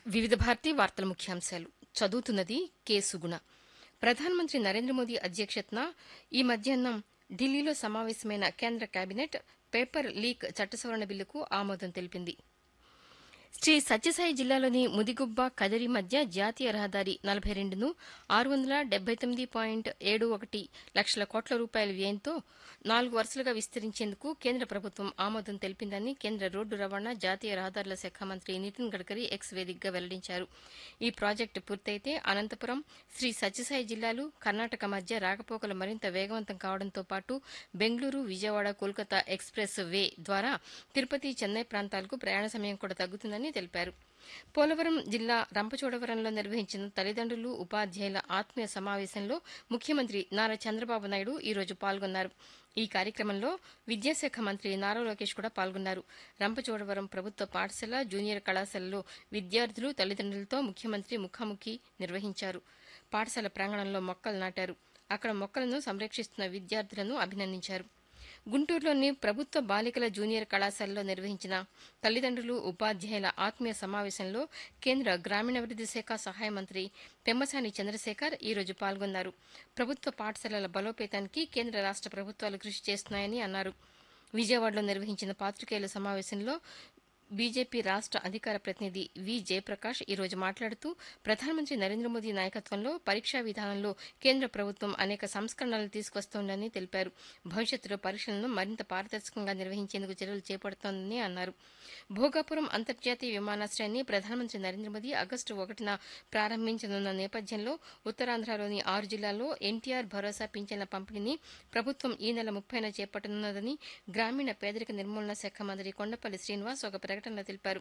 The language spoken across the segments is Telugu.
వివిధ భారతి వార్తల ముఖ్యాంశాలు చదువుతున్నది కె సుగుణ ప్రధానమంత్రి నరేంద్ర మోదీ అధ్యక్షతన ఈ మధ్యాహ్నం ఢిల్లీలో సమావేశమైన కేంద్ర కేబినెట్ పేపర్ లీక్ చట్ట సవరణ బిల్లుకు ఆమోదం తెలిపింది శ్రీ సత్యసాయి జిల్లాలోని ముదిగుబ్బ కదిరి మధ్య జాతీయ రహదారి నలభై రెండును ఆరు వందల డెబ్బై తొమ్మిది పాయింట్ ఏడు ఒకటి లక్షల కోట్ల రూపాయల వ్యయంతో నాలుగు వరుసలుగా విస్తరించేందుకు కేంద్ర ప్రభుత్వం ఆమోదం తెలిపిందని కేంద్ర రోడ్డు రవాణా జాతీయ రహదారుల శాఖ మంత్రి నితిన్ గడ్కరీ ఎక్స్ వేదికగా వెల్లడించారు ఈ ప్రాజెక్టు పూర్తయితే అనంతపురం శ్రీ సత్యసాయి జిల్లాలు కర్ణాటక మధ్య రాకపోకలు మరింత వేగవంతం కావడంతో పాటు బెంగళూరు విజయవాడ కోల్కతా ఎక్స్ప్రెస్ వే ద్వారా తిరుపతి చెన్నై ప్రాంతాలకు ప్రయాణ సమయం కూడా తగ్గుతుందని తెలిపారు పోలవరం జిల్లా రంపచోడవరంలో నిర్వహించిన తల్లిదండ్రులు ఉపాధ్యాయుల ఆత్మీయ సమావేశంలో ముఖ్యమంత్రి నారా చంద్రబాబు నాయుడు ఈ రోజు పాల్గొన్నారు ఈ కార్యక్రమంలో విద్యాశాఖ మంత్రి నారా లోకేష్ కూడా పాల్గొన్నారు రంపచోడవరం ప్రభుత్వ పాఠశాల జూనియర్ కళాశాలలో విద్యార్థులు తల్లిదండ్రులతో ముఖ్యమంత్రి ముఖాముఖి నిర్వహించారు పాఠశాల ప్రాంగణంలో మొక్కలు నాటారు అక్కడ మొక్కలను సంరక్షిస్తున్న విద్యార్థులను అభినందించారు గుంటూరులోని ప్రభుత్వ బాలికల జూనియర్ కళాశాలలో నిర్వహించిన తల్లిదండ్రులు ఉపాధ్యాయుల ఆత్మీయ సమావేశంలో కేంద్ర గ్రామీణాభివృద్ది శాఖ సహాయ మంత్రి పెమ్మసాని చంద్రశేఖర్ ఈ రోజు పాల్గొన్నారు ప్రభుత్వ పాఠశాలల బలోపేతానికి కేంద్ర రాష్ట ప్రభుత్వాలు కృషి చేస్తున్నాయని అన్నారు విజయవాడలో నిర్వహించిన పాత్రికేయుల సమావేశంలో బీజేపీ రాష్ట అధికార ప్రతినిధి వి జయప్రకాష్ ఈ రోజు మాట్లాడుతూ ప్రధానమంత్రి నరేంద్ర మోదీ నాయకత్వంలో పరీక్షా విధానంలో కేంద్ర ప్రభుత్వం అనేక సంస్కరణలు తీసుకొస్తోందని తెలిపారు భవిష్యత్తులో పరీక్షలను మరింత పారదర్శకంగా నిర్వహించేందుకు చర్యలు చేపడుతోందని అన్నారు భోగాపురం అంతర్జాతీయ విమానాశ్రయాన్ని ప్రధానమంత్రి నరేంద్ర మోదీ ఆగస్టు ఒకటిన ప్రారంభించనున్న నేపథ్యంలో ఉత్తరాంధ్రలోని ఆరు జిల్లాల్లో ఎన్టీఆర్ భరోసా పింఛన్ల పంపిణీని ప్రభుత్వం ఈ నెల ముప్పైన చేపట్టనున్నదని గ్రామీణ పేదరిక నిర్మూలన శాఖ మంత్రి కొండపల్లి శ్రీనివాస్ ఒక ప్రకటనలో తెలిపారు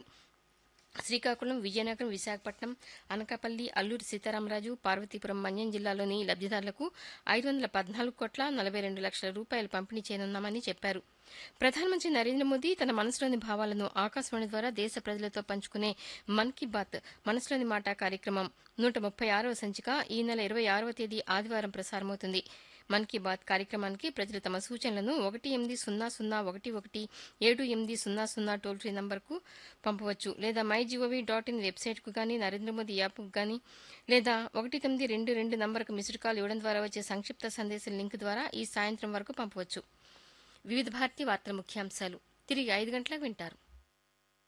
శ్రీకాకుళం విజయనగరం విశాఖపట్నం అనకాపల్లి అల్లూరి సీతారామరాజు పార్వతీపురం మన్యం జిల్లాలోని లబ్దిదారులకు ఐదు వందల పద్నాలుగు కోట్ల నలభై రెండు లక్షల రూపాయలు పంపిణీ చేయనున్నామని చెప్పారు ప్రధానమంత్రి నరేంద్ర మోదీ తన మనసులోని భావాలను ఆకాశవాణి ద్వారా దేశ ప్రజలతో పంచుకునే మన్ కీ బాత్ మనసులోని మాట కార్యక్రమం నూట ముప్పై ఆరవ సంచిక ఈ నెల ఇరవై ఆరవ తేదీ ఆదివారం ప్రసారమవుతుంది మన్ కీ బాత్ కార్యక్రమానికి ప్రజలు తమ సూచనలను ఒకటి ఎనిమిది సున్నా సున్నా ఒకటి ఒకటి ఏడు ఎనిమిది సున్నా సున్నా టోల్ ఫ్రీ నంబర్కు పంపవచ్చు లేదా మై జీఓవీ డాట్ ఇన్ వెబ్సైట్కు కానీ నరేంద్ర మోదీ యాప్కు కానీ లేదా ఒకటి తొమ్మిది రెండు రెండు నంబర్కు మిస్డ్ కాల్ ఇవ్వడం ద్వారా వచ్చే సంక్షిప్త సందేశం లింక్ ద్వారా ఈ సాయంత్రం వరకు పంపవచ్చు వివిధ భారతి వార్తల ముఖ్యాంశాలు తిరిగి ఐదు గంటలకు వింటారు